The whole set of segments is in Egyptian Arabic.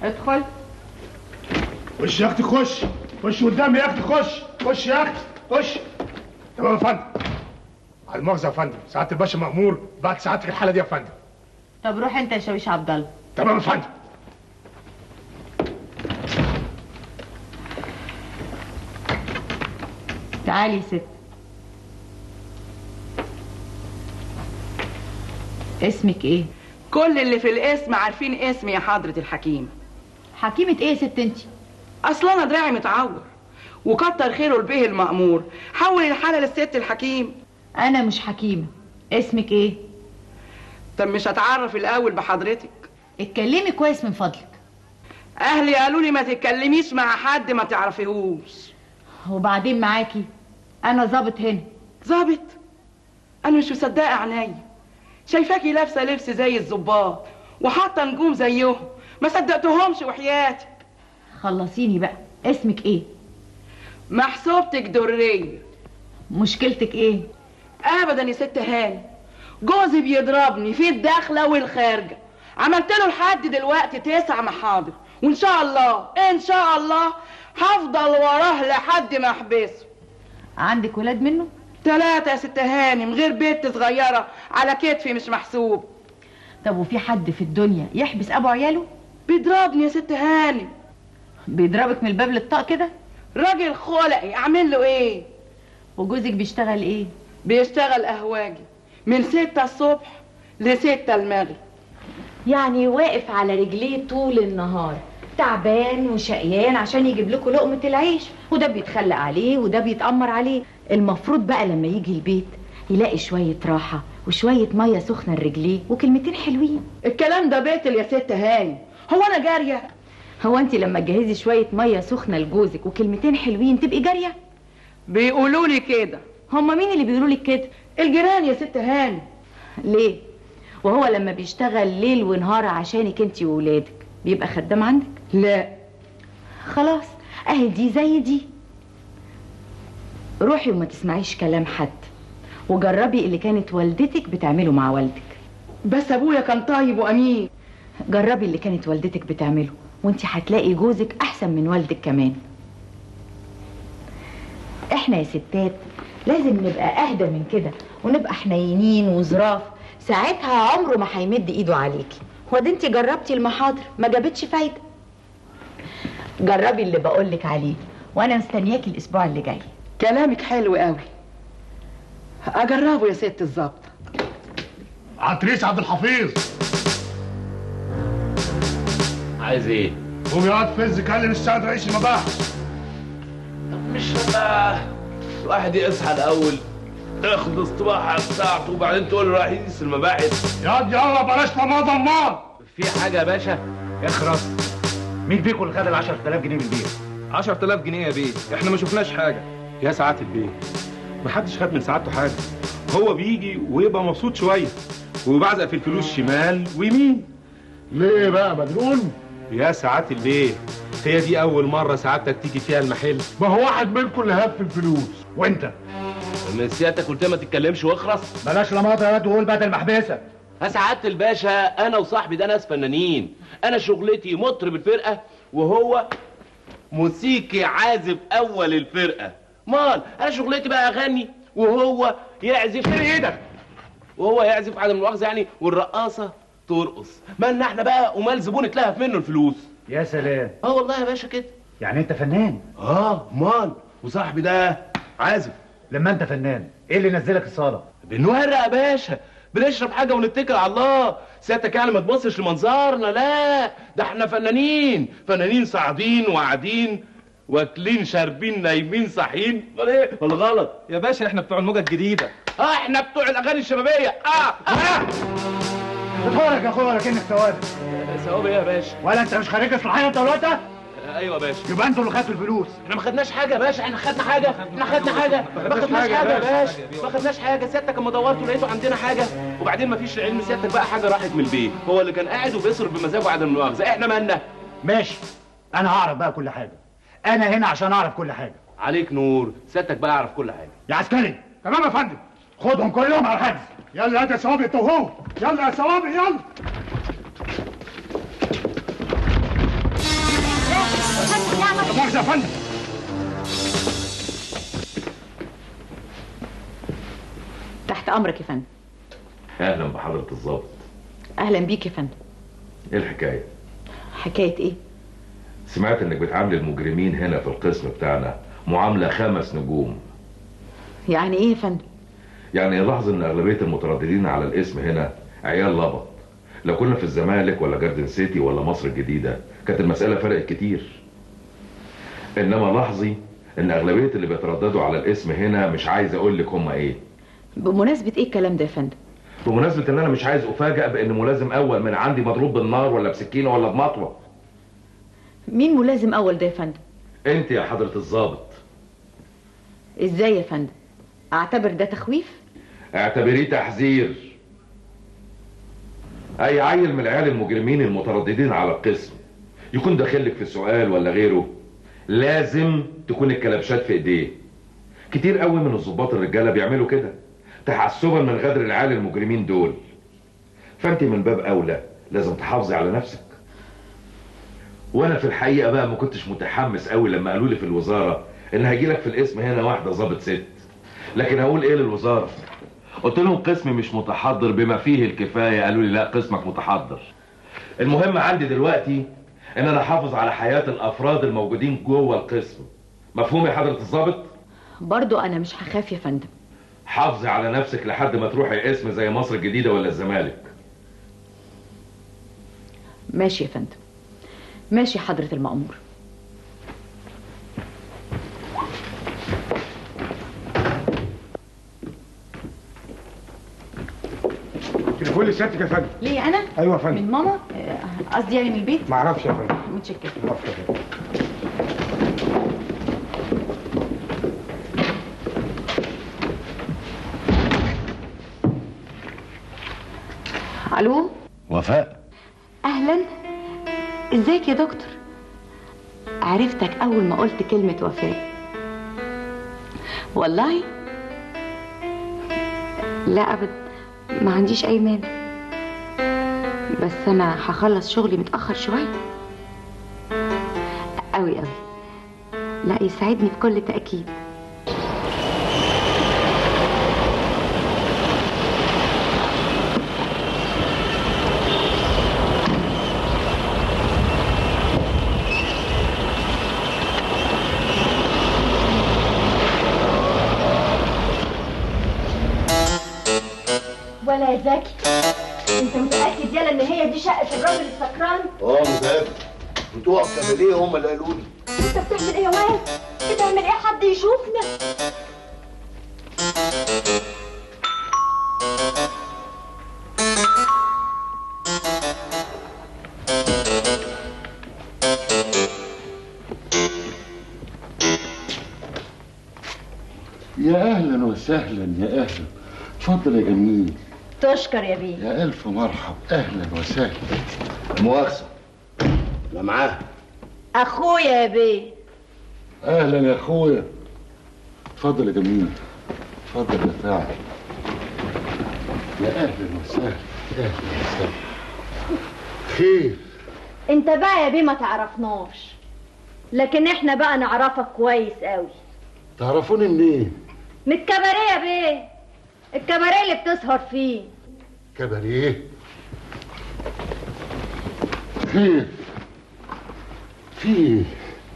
ادخل خش يا اختي خش خش قدامي يا اختي خش خش يا اختي خش تمام يا فندم على المؤاخذه يا فندم سعاده الباشا مأمور بعد ساعتك الحاله دي يا فندم طب روح انت يا شاويش عبد الله تمام يا فندم تعالي يا ست اسمك ايه كل اللي في الاسم عارفين اسمي يا حضرة الحكيم حكيمة ايه يا ست انت اصل انا دراعي متعور وكتر خيره البيه المأمور حول الحالة للست الحكيم انا مش حكيمة اسمك ايه طب مش هتعرف الاول بحضرتك اتكلمي كويس من فضلك اهلي قالوا لي ما تتكلميش مع حد ما تعرفيهوش وبعدين معاكي انا ظابط هنا ظابط انا مش مصدقه عينيا شايفاكي لابسه لبس زي الظباط وحاطه نجوم زيهم ما صدقتهمش وحياتي خلصيني بقى اسمك ايه محسوبتك دريه مشكلتك ايه ابدا يا ست هاني جوزي بيضربني في الداخله والخارجه عملت له لحد دلوقتي تسع محاضر وان شاء الله ان شاء الله هفضل وراه لحد ما احبسه عندك ولاد منه ثلاثة يا ست هاني من غير بنت صغيرة على كتفي مش محسوب طب وفي حد في الدنيا يحبس ابو عياله بيضربني يا ست هاني بيضربك من الباب للطاق كده راجل خلقي اعمل له ايه وجوزك بيشتغل ايه بيشتغل قهواجي من ستة الصبح لستة المغرب يعني واقف على رجليه طول النهار تعبان وشقيان عشان يجيب لكم لقمة العيش وده بيتخلق عليه وده بيتأمر عليه المفروض بقى لما يجي البيت يلاقي شوية راحة وشوية مية سخنة لرجليه وكلمتين حلوين الكلام ده بيتل يا ست هاني هو انا جارية هو انت لما تجهزي شوية مية سخنة لجوزك وكلمتين حلوين تبقي جارية بيقولوا لي كده هما مين اللي بيقولوا لك كده الجيران يا ست هاني ليه وهو لما بيشتغل ليل ونهار عشانك انت وولادك بيبقى خدام عندك لا خلاص اهي دي زي دي روحي وما تسمعيش كلام حد وجربي اللي كانت والدتك بتعمله مع والدك بس ابويا كان طيب وامين جربي اللي كانت والدتك بتعمله وانت هتلاقي جوزك احسن من والدك كمان احنا يا ستات لازم نبقى اهدى من كده ونبقى حنينين وظراف ساعتها عمره ما هيمد ايده عليكي وده انت جربتي المحاضر ما جابتش فايده جربي اللي بقولك عليه وانا مستنياكي الاسبوع اللي جاي كلامك حلو قوي اجربه يا ست الظابط عطريس عبد الحفيظ عايز ايه؟ قوم يا واد فز كلم السيد رئيس المباحث مش بقى الواحد يصحى الاول ياخد الصباحه بتاعته وبعدين تقول له رايح يقيس المباحث يا واد يلا بلاش ماما ضمان في حاجه يا باشا اخرس مين فيكم اللي خد ال 10000 جنيه من البيت 10000 جنيه يا بيه احنا ما شفناش حاجه يا سعاده البيه محدش خد من سعادته حاجه هو بيجي ويبقى مبسوط شويه وبعزق في الفلوس شمال ويمين ليه بقى مجنون يا سعاده البيه هي دي اول مره سعادتك تيجي فيها المحل ما هو واحد منكم اللي هف الفلوس وانت من سيادتك قلت ما تتكلمش واخرس بلاش لماطه يا واد بدل محبسه يا سعاده الباشا انا وصاحبي ده ناس فنانين انا شغلتي مطرب الفرقه وهو موسيقي عازف اول الفرقه مال انا شغلتي بقى اغني وهو يعزف في ايدك وهو يعزف عدم المؤاخذه يعني والرقاصه ترقص مالنا احنا بقى ومال زبون اتلهف منه الفلوس يا سلام اه والله يا باشا كده يعني انت فنان اه مال وصاحبي ده عازف لما انت فنان ايه اللي نزلك الصاله بنورق يا باشا بنشرب حاجه ونتكل على الله سيادتك يعني ما تبصش لمنظرنا لا ده احنا فنانين فنانين صاعدين وقاعدين واكلين شاربين نايمين صاحيين ولا ايه ولا غلط يا باشا احنا بتوع الموجه الجديده اه احنا بتوع الاغاني الشبابيه اه اه بتفرج يا اخويا كأنك ثوابت ثواب ايه يا باشا ولا انت مش خريج اصلاحيه انت ولا انت آه، ايوه يا باشا يبقى انتوا اللي خدتوا الفلوس احنا ما خدناش حاجه يا باشا احنا خدنا حاجه احنا خدنا حاجه ما خدناش حاجه يا باشا ما خدناش حاجه سيادتك اما دورتوا لقيتوا عندنا حاجه وبعدين ما فيش علم سيادتك بقى حاجه راحت من البيت هو اللي كان قاعد وبيصرف بمزاجه عدم المؤاخذه احنا مالنا ماشي انا هعرف بقى كل حاجه انا هنا عشان اعرف كل حاجه عليك نور سيادتك بقى اعرف كل حاجه يا عسكري تمام يا فندم خدهم كلهم على الحجز يلا يا صوابي انت وهو يلا يا صوابي يلا فندم نعمة لا مؤاخذه يا فندم تحت امرك يا فندم اهلا بحضره الظابط اهلا بيك يا فندم ايه الحكايه حكايه ايه سمعت انك بتعامل المجرمين هنا في القسم بتاعنا معامله خمس نجوم يعني ايه يا فندم يعني لاحظ ان اغلبيه المترددين على الاسم هنا عيال لبط لو كنا في الزمالك ولا جاردن سيتي ولا مصر الجديده كانت المساله فرقت كتير انما لاحظي ان اغلبيه اللي بيترددوا على الاسم هنا مش عايز اقول لك هم ايه بمناسبه ايه الكلام ده يا فندم بمناسبه ان انا مش عايز افاجئ بان ملازم اول من عندي مضروب بالنار ولا بسكينه ولا بمطوه مين ملازم اول ده يا فندم انت يا حضره الظابط ازاي يا فندم اعتبر ده تخويف اعتبريه تحذير اي عيل من العيال المجرمين المترددين على القسم يكون داخلك في سؤال ولا غيره لازم تكون الكلبشات في ايديه كتير قوي من الضباط الرجاله بيعملوا كده تحسبا من غدر العيال المجرمين دول فانت من باب اولى لازم تحافظي على نفسك وانا في الحقيقه بقى ما كنتش متحمس قوي لما قالوا لي في الوزاره ان هيجي لك في الاسم هنا واحده ظابط ست لكن هقول ايه للوزاره قلت لهم قسمي مش متحضر بما فيه الكفايه قالوا لي لا قسمك متحضر المهم عندي دلوقتي ان انا احافظ على حياه الافراد الموجودين جوه القسم مفهوم يا حضره الضابط برضو انا مش هخاف يا فندم حافظي على نفسك لحد ما تروحي اسم زي مصر الجديده ولا الزمالك ماشي يا فندم ماشي حضره المأمور تليفون لسيادتك يا فندم ليه انا ايوه يا فندم من ماما آه، قصدي يعني من البيت ما اعرفش يا فندم متشكره معرفش يا فندم الو وفاء اهلا ازيك يا دكتور عرفتك اول ما قلت كلمه وفاء والله لا ابدا ما عنديش اي مانع بس انا هخلص شغلي متاخر شويه قوي قوي لا يساعدني بكل تاكيد ولا يا زكي انت متأكد يالا ان هي دي شقة الراجل السكران اه متأكد بتوع الكباريه هم اللي قالوا لي انت بتعمل ايه يا واد بتعمل ايه حد يشوفنا يا اهلا وسهلا يا اهلا اتفضل يا جميل تشكر يا بيه يا الف مرحب اهلا وسهلا مؤاخذة انا معاه اخويا يا بيه اهلا يا اخويا اتفضل يا جميل اتفضل يا فاعل يا اهلا وسهلا اهلا وسهلا خير انت بقى يا بيه ما تعرفناش لكن احنا بقى نعرفك كويس قوي تعرفوني منين من الكباريه يا بيه الكباريه اللي بتسهر فيه كباريه خير في ايه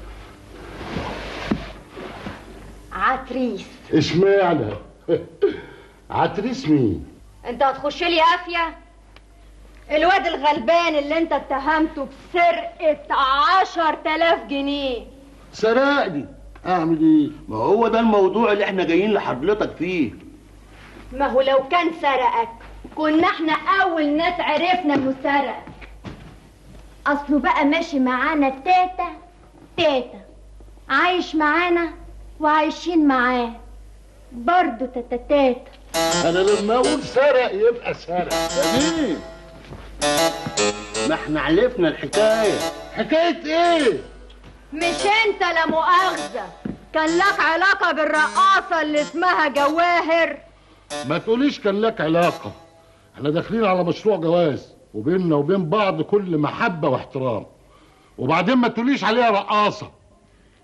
عتريس اشمعنى عتريس مين انت هتخش لي قافيه الواد الغلبان اللي انت اتهمته بسرقه عشر تلاف جنيه سرقني اعمل ايه ما هو ده الموضوع اللي احنا جايين لحضرتك فيه ما هو لو كان سرقك كنا احنا اول ناس عرفنا انه سرقك اصله بقى ماشي معانا تاتا تاتا عايش معانا وعايشين معاه برضه تاتا تاتا انا لما اقول سرق يبقى سرق ليه ما احنا عرفنا الحكايه حكايه ايه مش انت لا مؤاخذة كان لك علاقة بالرقاصة اللي اسمها جواهر ما تقوليش كان لك علاقه احنا داخلين على مشروع جواز وبيننا وبين بعض كل محبه واحترام وبعدين ما تقوليش عليها رقاصه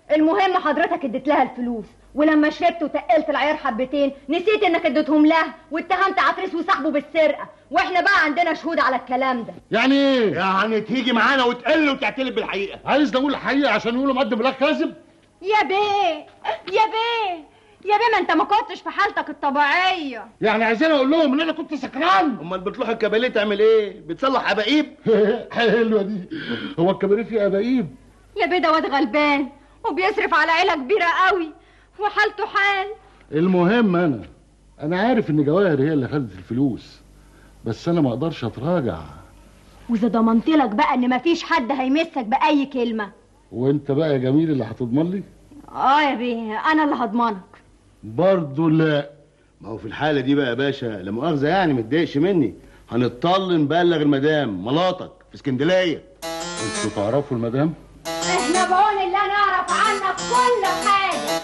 المهم حضرتك اديت لها الفلوس ولما شربت وتقلت العيار حبتين نسيت انك اديتهم لها واتهمت عفريس وصاحبه بالسرقه واحنا بقى عندنا شهود على الكلام ده يعني ايه يعني تيجي معانا وتقل وتعترف بالحقيقه عايز نقول الحقيقه عشان يقولوا مقدم بلاك كاذب يا بيه يا بيه يا بيه ما انت ما كنتش في حالتك الطبيعيه يعني عايزين اقول لهم ان انا كنت سكران امال بتروح الكباريه تعمل ايه بتصلح اباقيب حلوه دي هو الكباريه فيه اباقيب يا بيه ده واد غلبان وبيصرف على عيله كبيره قوي وحالته حال المهم انا انا عارف ان جواهر هي اللي خدت الفلوس بس انا ما اقدرش اتراجع واذا ضمنت لك بقى ان مفيش حد هيمسك باي كلمه وانت بقى يا جميل اللي هتضمن لي اه يا بيه انا اللي هضمنك برضه لا ما هو في الحاله دي بقى يا باشا لا مؤاخذه يعني ما تضايقش مني هنضطر نبلغ المدام ملاطك في اسكندريه انتوا تعرفوا المدام احنا بقول اللي انا اعرف عنك كل حاجه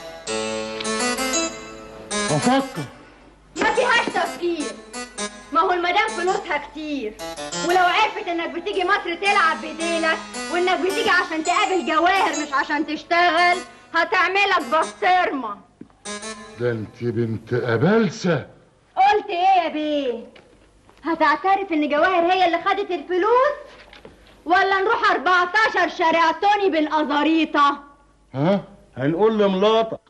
افكر ما فيهاش تفكير ما هو المدام فلوسها كتير ولو عرفت انك بتيجي مصر تلعب بديلك وانك بتيجي عشان تقابل جواهر مش عشان تشتغل هتعملك بسطرمه ده انت بنت ابلسه قلت ايه يا بيه هتعترف ان جواهر هي اللي خدت الفلوس ولا نروح 14 شارع توني بالقزاريطه ها هنقول لملاطك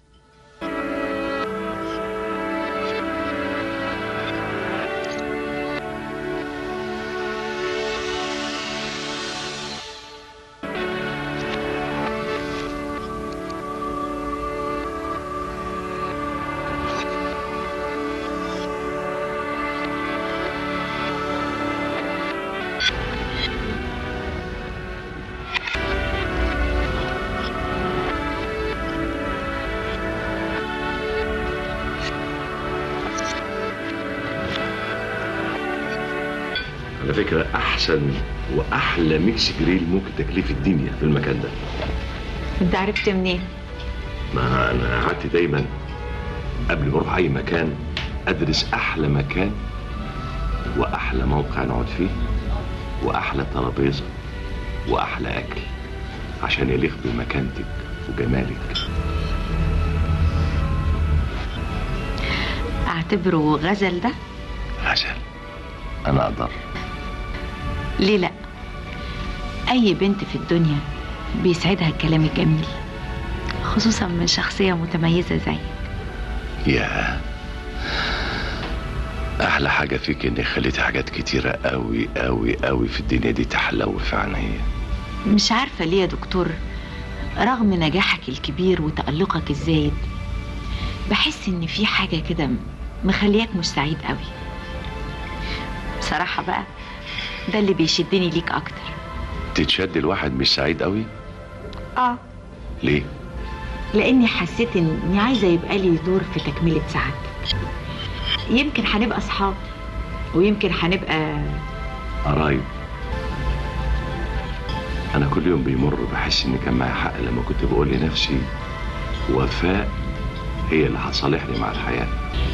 على فكرة أحسن وأحلى ميكس جريل ممكن تاكليه في الدنيا في المكان ده انت عرفت منين ما أنا قعدت دايما قبل ما أروح أي مكان أدرس أحلى مكان وأحلى موقع نقعد فيه وأحلى ترابيزة وأحلى أكل عشان يليق بمكانتك وجمالك اعتبره غزل ده عشان أنا أقدر ليه لا اي بنت في الدنيا بيسعدها الكلام الجميل خصوصا من شخصية متميزة زيك يا احلى حاجه فيك اني خليتي حاجات كتيره قوي قوي قوي في الدنيا دي تحلو في عينيا مش عارفة ليه يا دكتور رغم نجاحك الكبير وتألقك الزايد بحس ان في حاجة كده مخلياك مش سعيد قوي بصراحة بقى ده اللي بيشدني ليك اكتر تتشد الواحد مش سعيد قوي اه ليه لاني حسيت اني عايزة يبقى لي دور في تكملة سعادتك يمكن هنبقى اصحاب ويمكن هنبقى قرايب انا كل يوم بيمر بحس ان كان معايا حق لما كنت بقول لنفسي وفاء هي اللي هتصالحني مع الحياه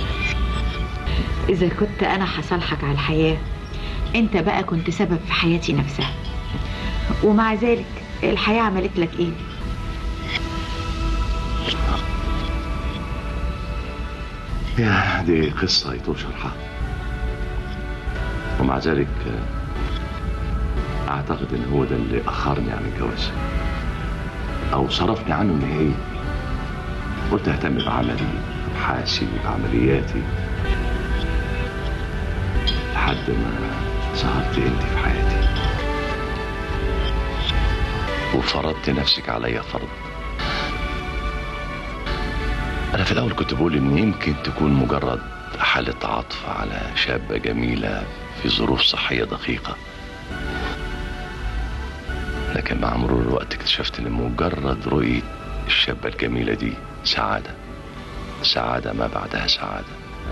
إذا كنت أنا هصالحك على الحياة أنت بقى كنت سبب في حياتي نفسها ومع ذلك الحياة عملت لك إيه؟ يا دي قصة يطول شرحها ومع ذلك آه، أعتقد إن هو ده اللي أخرني عن الجواز أو صرفني عنه نهائيا قلت أهتم بعملي بأبحاثي بعملياتي لحد ما ظهرت أنت في حياتي وفرضت نفسك عليا فرض أنا في الأول كنت بقول إن يمكن تكون مجرد حالة عطف على شابة جميلة في ظروف صحية دقيقة لكن مع مرور الوقت اكتشفت إن مجرد رؤية الشابة الجميلة دي سعادة سعادة ما بعدها سعادة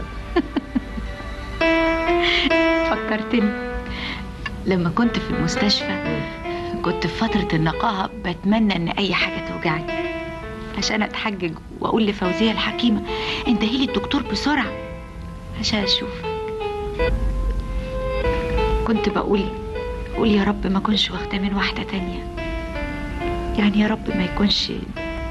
فكرتني لما كنت في المستشفى كنت في فترة النقاهة بتمنى إن أي حاجة توجعني عشان أتحجج وأقول لفوزية الحكيمة انتهي لي الدكتور بسرعة عشان أشوفك كنت بقول قول يا رب ما كنش واخدة من واحدة تانية يعني يا رب ما يكونش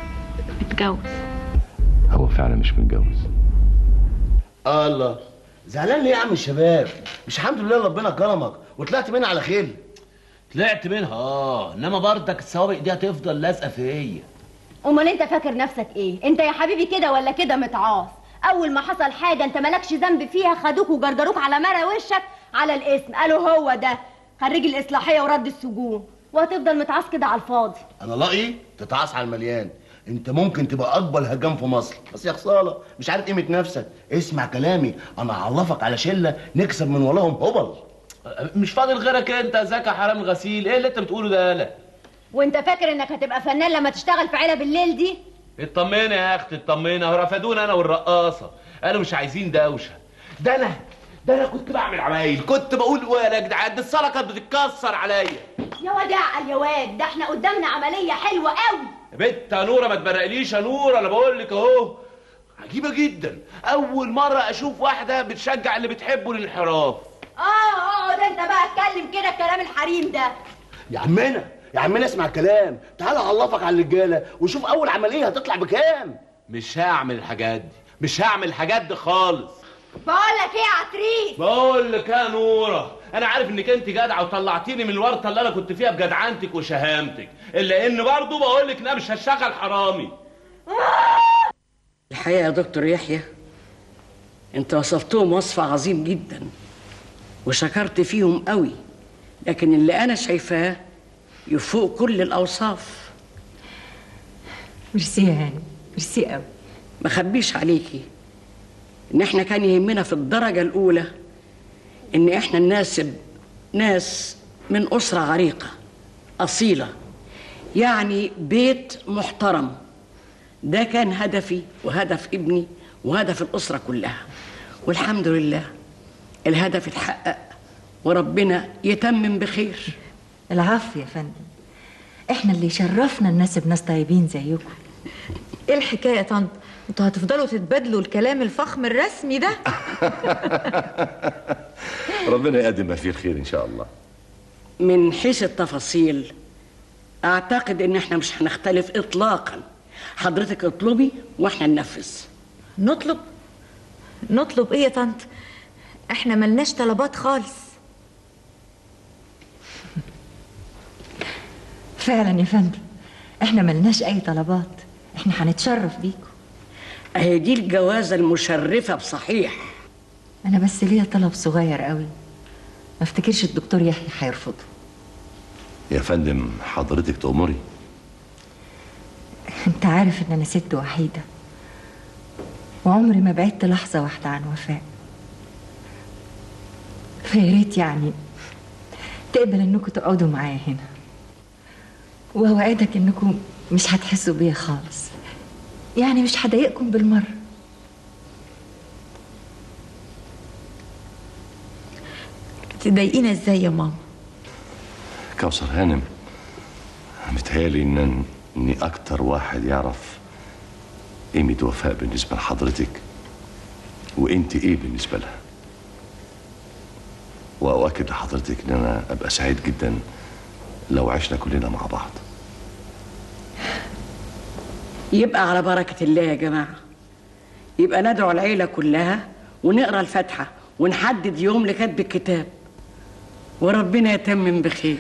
تتجوز هو فعلا مش متجوز الله زعلان ليه يا عم الشباب مش الحمد لله ربنا كرمك وطلعت منها على خير طلعت منها اه انما برضك السوابق دي هتفضل لازقه فيا امال انت فاكر نفسك ايه انت يا حبيبي كده ولا كده متعاص اول ما حصل حاجه انت مالكش ذنب فيها خدوك وجرجروك على مرة وشك على الاسم قالوا هو ده خريج الاصلاحيه ورد السجون وهتفضل متعاص كده على الفاضي انا رايي تتعاص على المليان انت ممكن تبقى اكبر هجام في مصر بس يا خساره مش عارف قيمه نفسك اسمع كلامي انا هعرفك على شله نكسب من وراهم هبل مش فاضل غيرك انت يا زكا حرام الغسيل ايه اللي انت بتقوله ده يالا وانت فاكر انك هتبقى فنان لما تشتغل في عيله بالليل دي اطمني يا اختي اطمني اهو رفدونا انا والرقاصه قالوا مش عايزين دوشه ده انا ده انا كنت بعمل عمايل كنت بقول ولا يا جدعان دي الصاله كانت بتتكسر عليا يا واد اعقل يا واد ده احنا قدامنا عمليه حلوه قوي يا بنت يا نوره ما تبرقليش يا نوره انا بقول لك اهو عجيبه جدا اول مره اشوف واحده بتشجع اللي بتحبه للانحراف اه اقعد انت بقى اتكلم كده الكلام الحريم ده يا عمنا يا عمنا اسمع الكلام تعالى اعرفك على الرجاله وشوف اول عمليه هتطلع بكام مش هعمل الحاجات دي مش هعمل الحاجات دي خالص بقول لك ايه يا عتريس بقول لك يا نوره انا عارف انك انت جدعه وطلعتيني من الورطه اللي انا كنت فيها بجدعنتك وشهامتك الا ان برضه بقول لك انا مش هشتغل حرامي الحقيقة يا دكتور يحيى انت وصفتهم وصف عظيم جدا وشكرت فيهم قوي لكن اللي انا شايفاه يفوق كل الاوصاف ميرسي يا هاني ميرسي قوي ما خبيش عليكي ان احنا كان يهمنا في الدرجة الاولى ان احنا نناسب ناس من اسرة عريقة اصيلة يعني بيت محترم ده كان هدفي وهدف ابني وهدف الأسرة كلها والحمد لله الهدف اتحقق وربنا يتمم بخير العفو يا فندم احنا اللي شرفنا الناس بناس طيبين زيكم ايه الحكايه يا طنط انتوا هتفضلوا تتبادلوا الكلام الفخم الرسمي ده ربنا يقدم ما فيه الخير ان شاء الله من حيث التفاصيل اعتقد ان احنا مش هنختلف اطلاقا حضرتك اطلبي واحنا ننفذ نطلب نطلب ايه يا طنط احنا ملناش طلبات خالص فعلا يا فندم احنا ملناش اي طلبات احنا هنتشرف بيكم اهي دي الجوازة المشرفة بصحيح انا بس ليا طلب صغير قوي ما افتكرش الدكتور يحيى هيرفضه يا فندم حضرتك تأمري انت عارف ان انا ست وحيدة وعمري ما بعدت لحظة واحدة عن وفاء فيا ريت يعني تقبل انكم تقعدوا معايا هنا واوعدك انكم مش هتحسوا بيا خالص يعني مش هضايقكم بالمرة تضايقينا ازاي يا ماما كوثر هانم متهيألي ان اني اكتر واحد يعرف قيمة وفاء بالنسبة لحضرتك وانت ايه بالنسبة لها واؤكد لحضرتك ان انا ابقى سعيد جدا لو عشنا كلنا مع بعض يبقى على بركة الله يا جماعة يبقى ندعو العيلة كلها ونقرا الفاتحة ونحدد يوم لكتب الكتاب وربنا يتمم بخير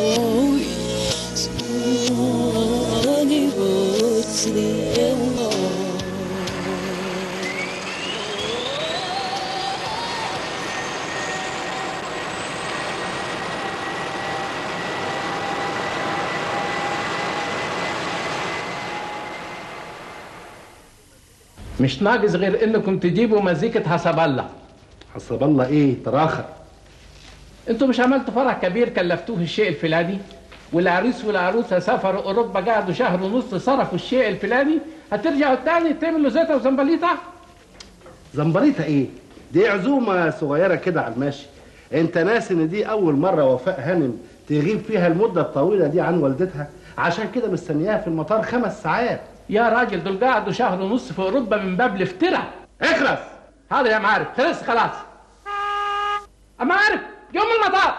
Sweet. مش ناقص غير انكم تجيبوا مزيكة حسب الله حسب الله ايه تراخر انتوا مش عملتوا فرح كبير كلفتوه الشيء الفلاني والعريس والعروسة سافروا اوروبا قعدوا شهر ونص صرفوا الشيء الفلاني هترجعوا تاني تعملوا زيتة وزنبليطة زنبريطة ايه دي عزومة صغيرة كده على الماشي انت ناس ان دي اول مرة وفاء هانم تغيب فيها المدة الطويلة دي عن والدتها عشان كده مستنياها في المطار خمس ساعات يا راجل دول قعدوا شهر ونص في اوروبا من باب الافتراء اخرس هذا يا معارف خلص خلاص اما عارف يوم المطار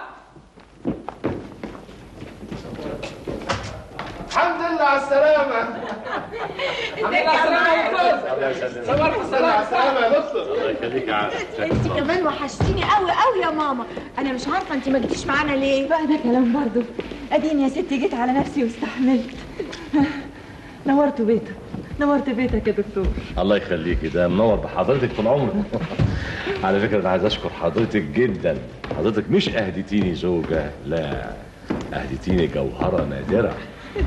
الحمد لله على السلامة الحمد لله على السلامة يا دكتور صباح السلامة السلامة يا دكتور الله يخليك يا عم انت كمان وحشتيني قوي قوي يا ماما انا مش عارفه انت ما جيتيش معانا ليه بقى ده كلام برضه اديني يا ستي جيت على نفسي واستحملت نورت بيتك نورت بيتك يا دكتور الله يخليكي ده منور بحضرتك طول عمرك على فكره انا عايز اشكر حضرتك جدا حضرتك مش اهديتيني زوجه لا اهديتيني جوهره نادره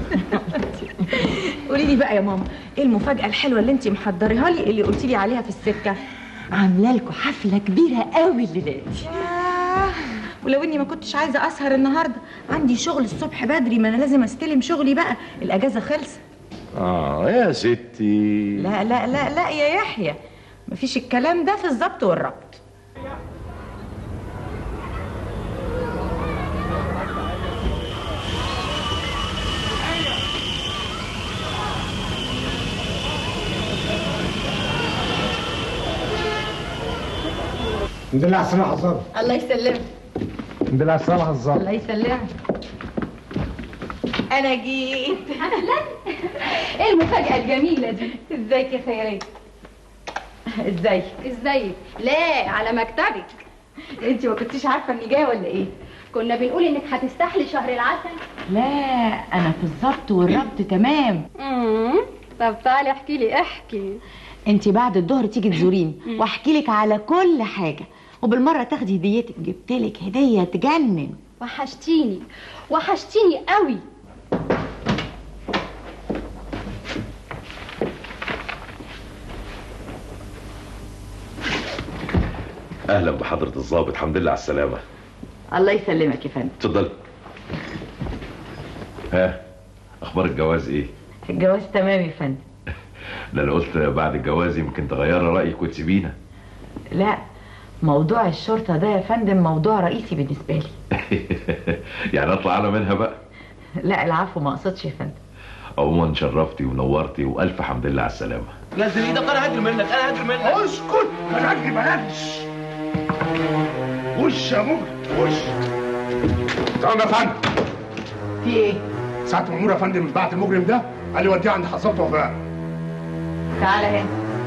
قولي لي بقى يا ماما ايه المفاجاه الحلوه اللي انت محضريها لي اللي قلتي لي عليها في السكه عامله لكم حفله كبيره قوي الليله دي ولو اني ما كنتش عايزه اسهر النهارده عندي شغل الصبح بدري ما انا لازم استلم شغلي بقى الاجازه خلصت اه يا ستي لا لا لا لا يا يحيى مفيش الكلام ده في الظبط والربط الحمد لله على السلامة حصان الله يسلمك الحمد لله على السلامة حصان الله يسلمك انا جيت اهلا ايه المفاجاه الجميله دي ازيك يا خيريه ازيك ازيك لا على مكتبك انت ما كنتيش عارفه اني جايه ولا ايه كنا بنقول انك هتستحلي شهر العسل لا انا في الظبط والربط تمام امم طب تعالي احكي لي احكي انت بعد الظهر تيجي تزوريني واحكي لك على كل حاجه وبالمره تاخدي هديتك جبت لك هديه تجنن وحشتيني وحشتيني قوي اهلا بحضره الضابط الحمد لله على السلامه الله يسلمك يا فندم اتفضل ها اخبار الجواز ايه الجواز تمام يا فندم ده انا قلت بعد الجواز يمكن تغيري رايك وتسيبينا لا موضوع الشرطه ده يا فندم موضوع رئيسي بالنسبه لي يعني اطلع انا منها بقى لا العفو ما اقصدش يا فندم عموما شرفتي ونورتي والف حمد لله على السلامه نزل ايدك انا هجري منك انا هجري منك اسكت ما تجري بلاش وش يا مجرم وش تمام يا فندم في ايه؟ ساعة مأمور يا فندم بعت المجرم ده قال لي وديه عند حصلت وفاء تعالى هنا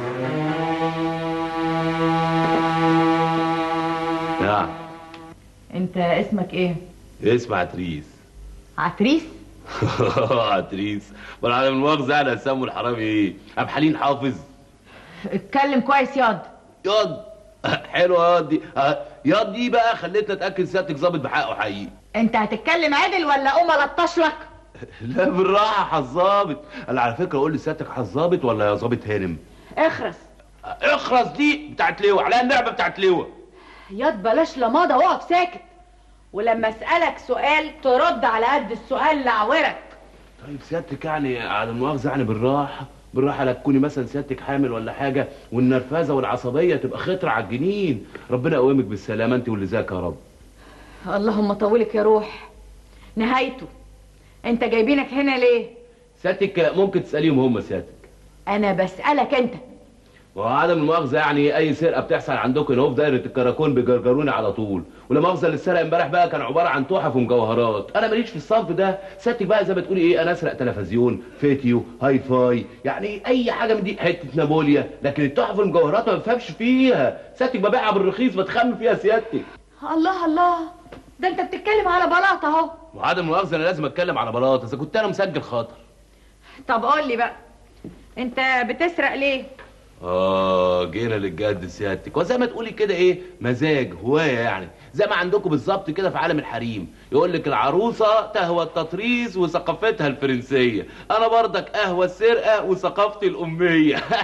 نعم انت اسمك ايه؟ اسمع عتريس عتريس؟ عتريس ولا على المؤاخذة انا هسموا الحرامي ايه؟ ابو حليم حافظ اتكلم كويس ياض ياض حلوه ياض دي آه، ياض دي بقى خليتنا اتاكد سيادتك ظابط بحقه حقيقي انت هتتكلم عدل ولا اقوم الطش لك؟ لا بالراحه حظابط انا على فكره اقول لسيادتك حظابط ولا يا ظابط هانم اخرس اخرس دي بتاعت لواء عليها اللعبه بتاعت لواء ياض بلاش لماضه واقف ساكت ولما اسالك سؤال ترد على قد السؤال اللي عورك طيب سيادتك يعني على المؤاخذه يعني بالراحه بالراحه لا تكوني مثلا سيادتك حامل ولا حاجه والنرفزه والعصبيه تبقى خطر على الجنين ربنا يقومك بالسلامه انت واللي ذاك يا رب اللهم طولك يا روح نهايته انت جايبينك هنا ليه سيادتك ممكن تساليهم هم سيادتك انا بسالك انت وعدم المؤاخذه يعني اي سرقه بتحصل عندكم هنا في دايره الكراكون بيجرجروني على طول ولا مؤاخذه اللي اتسرق امبارح بقى كان عباره عن تحف ومجوهرات انا ماليش في الصنف ده سيادتك بقى زي ما تقولي ايه انا اسرق تلفزيون فيديو هاي فاي يعني اي حاجه من دي حته نابوليا لكن التحف والمجوهرات ما بفهمش فيها سيادتك ببيعها بالرخيص بتخم فيها سيادتك الله الله ده انت بتتكلم على بلاطه اهو وعدم المؤاخذه انا لازم اتكلم على بلاط اذا كنت انا مسجل خاطر طب قول لي بقى انت بتسرق ليه اه جينا للجد سيادتك وزي ما تقولي كده ايه مزاج هوايه يعني زي ما عندكم بالظبط كده في عالم الحريم يقول لك العروسه تهوى التطريز وثقافتها الفرنسيه انا برضك اهوى السرقه وثقافتي الاميه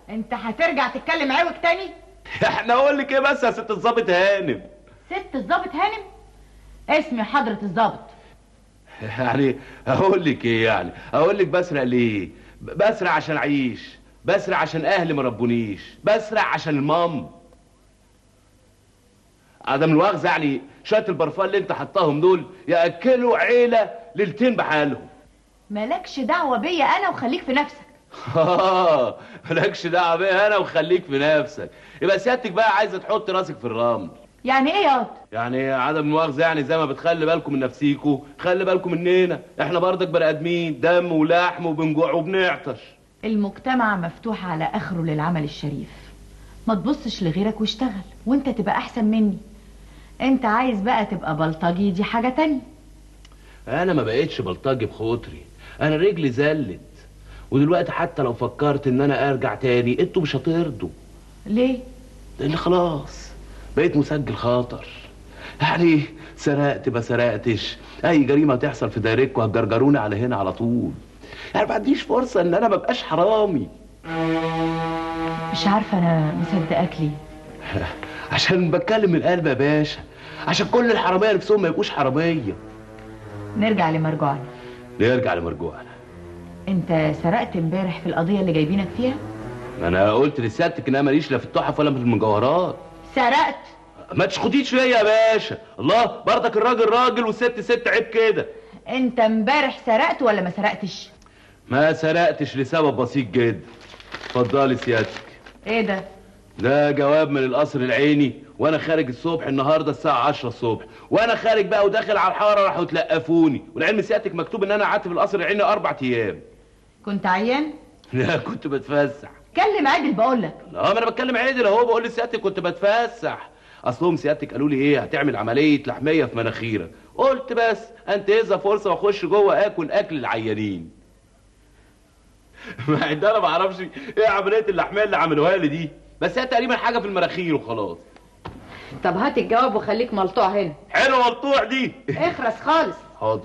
انت هترجع تتكلم عوج تاني احنا اقول لك ايه بس يا ست الظابط هانم ست الظابط هانم اسمي حضرة الظابط يعني اقول لك ايه يعني اقول لك بسرق ليه ب- بسرق عشان اعيش بسرق عشان اهلي ما ربونيش بسرق عشان المام عدم الوغز يعني شويه البرفان اللي انت حطاهم دول ياكلوا عيله ليلتين بحالهم مالكش دعوة بيا انا وخليك في نفسك آه، مالكش دعوه بيا انا وخليك في نفسك يبقى سيادتك بقى عايزه تحط راسك في الرمل يعني ايه ياض يعني عدم المؤاخذه يعني زي ما بتخلي بالكم من نفسيكوا خلي بالكم مننا احنا برضك بني ادمين دم ولحم وبنجوع وبنعطش المجتمع مفتوح على اخره للعمل الشريف ما تبصش لغيرك واشتغل وانت تبقى احسن مني انت عايز بقى تبقى بلطجي دي حاجة تانية انا ما بقتش بلطجي بخاطري انا رجلي زلت ودلوقتي حتى لو فكرت ان انا ارجع تاني انتوا مش هترضوا ليه لان خلاص بقيت مسجل خطر يعني سرقت ما سرقتش اي جريمه تحصل في دايرتكم هتجرجروني على هنا على طول يعني ما عنديش فرصه ان انا ما ابقاش حرامي مش عارفة انا مصدقاك ليه عشان بتكلم من القلب يا باشا عشان كل الحراميه نفسهم ما يبقوش حراميه نرجع لمرجوعنا نرجع لمرجوعنا انت سرقت امبارح في القضية اللي جايبينك فيها ما انا قلت لسيادتك ان انا ماليش لا في التحف ولا في المجوهرات سرقت ما تشخطيش فيا يا باشا الله برضك الراجل راجل والست ست عيب كده انت امبارح سرقت ولا ما سرقتش ما سرقتش لسبب بسيط جدا اتفضلي سيادتك ايه ده ده جواب من القصر العيني وانا خارج الصبح النهارده الساعه 10 الصبح وانا خارج بقى وداخل على الحاره راحوا تلقفوني والعلم سيادتك مكتوب ان انا قعدت في القصر العيني اربع ايام كنت عيان لا كنت بتفسح كلم عادل بقولك اه ما انا بتكلم عادل اهو بقول لسيادتك كنت بتفسح اصلهم سيادتك قالوا لي ايه هتعمل عمليه لحميه في مناخيرك قلت بس انتهزها فرصه واخش جوه اكل اكل العيانين مع ان انا ما اعرفش ايه عمليه اللحميه اللي عملوها لي دي بس هي تقريبا حاجه في المناخير وخلاص طب هات الجواب وخليك ملطوع هنا حلو مقطوع دي اخرس خالص حاضر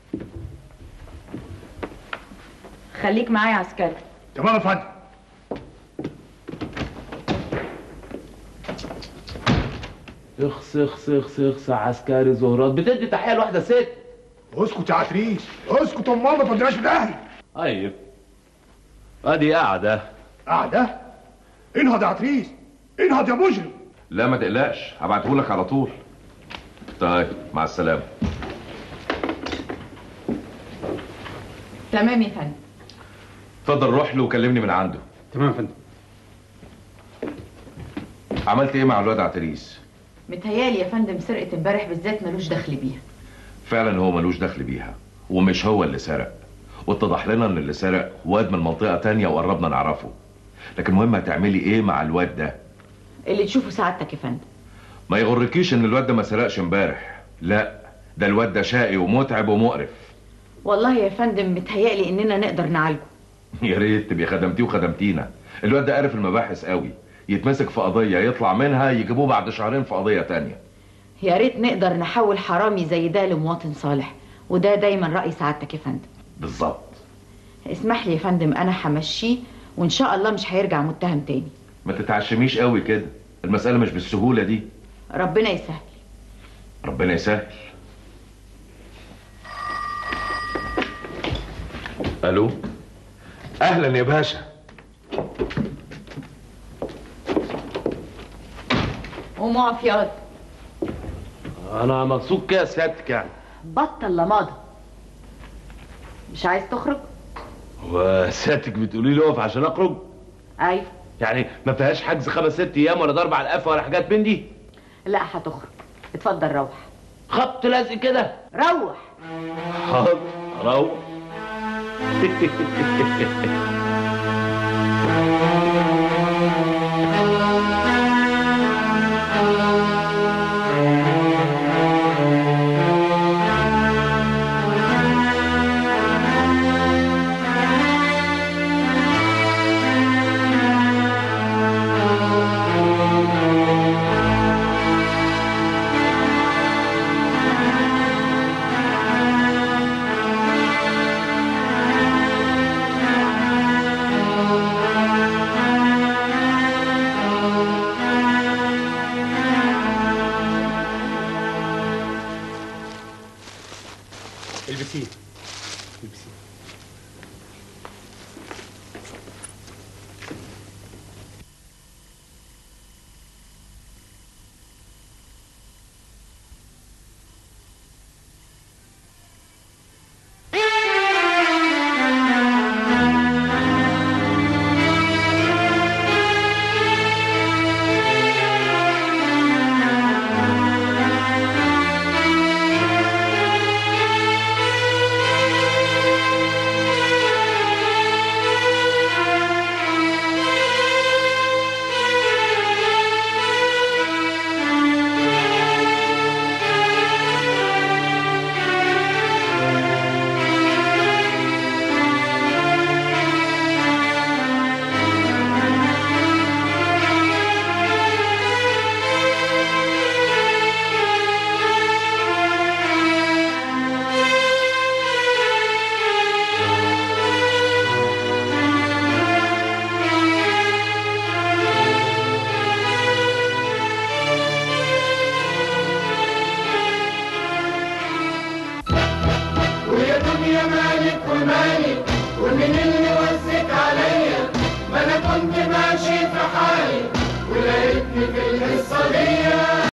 خليك معايا عسكري تمام يا فندم اخس اخس اخس اخس عسكري زهرات بتدي تحيه لواحده ست اسكت يا عتريس اسكت امال ما توديناش في الاهل طيب ادي قاعده قاعده انهض يا عتريس انهض يا مجرم لا ما تقلقش هبعتهولك على طول طيب مع السلامه تمام يا فندم اتفضل روح له وكلمني من عنده تمام يا فندم عملت ايه مع الواد عتريس متهيالي يا فندم سرقة امبارح بالذات ملوش دخل بيها فعلا هو ملوش دخل بيها ومش هو اللي سرق واتضح لنا ان اللي سرق واد من منطقه تانية وقربنا نعرفه لكن المهم هتعملي ايه مع الواد ده اللي تشوفه سعادتك يا فندم ما يغركيش ان الواد ده ما سرقش امبارح لا ده الواد ده شقي ومتعب ومقرف والله يا فندم متهيألي اننا نقدر نعالجه يا ريت تبقي خدمتيه وخدمتينا الواد ده عارف المباحث قوي يتمسك في قضيه يطلع منها يجيبوه بعد شهرين في قضيه تانية يا ريت نقدر نحول حرامي زي ده لمواطن صالح وده دايما رأي سعادتك يا فندم بالظبط اسمح لي يا فندم انا همشيه وان شاء الله مش هيرجع متهم تاني ما تتعشميش قوي كده المساله مش بالسهوله دي ربنا يسهل ربنا يسهل الو اهلا يا باشا قوم اقف ياض انا مبسوط كده يا سيادتك يعني بطل لماضة مش عايز تخرج وسيادتك بتقولي لي اقف عشان اخرج ايوه يعني ما فيهاش حجز خمس ست ايام ولا ضرب على القفا ولا حاجات من دي لا هتخرج اتفضل روح خبط لازق كده روح حاضر روح البسيه البسيه ويا دنيا مالك ومالك ومن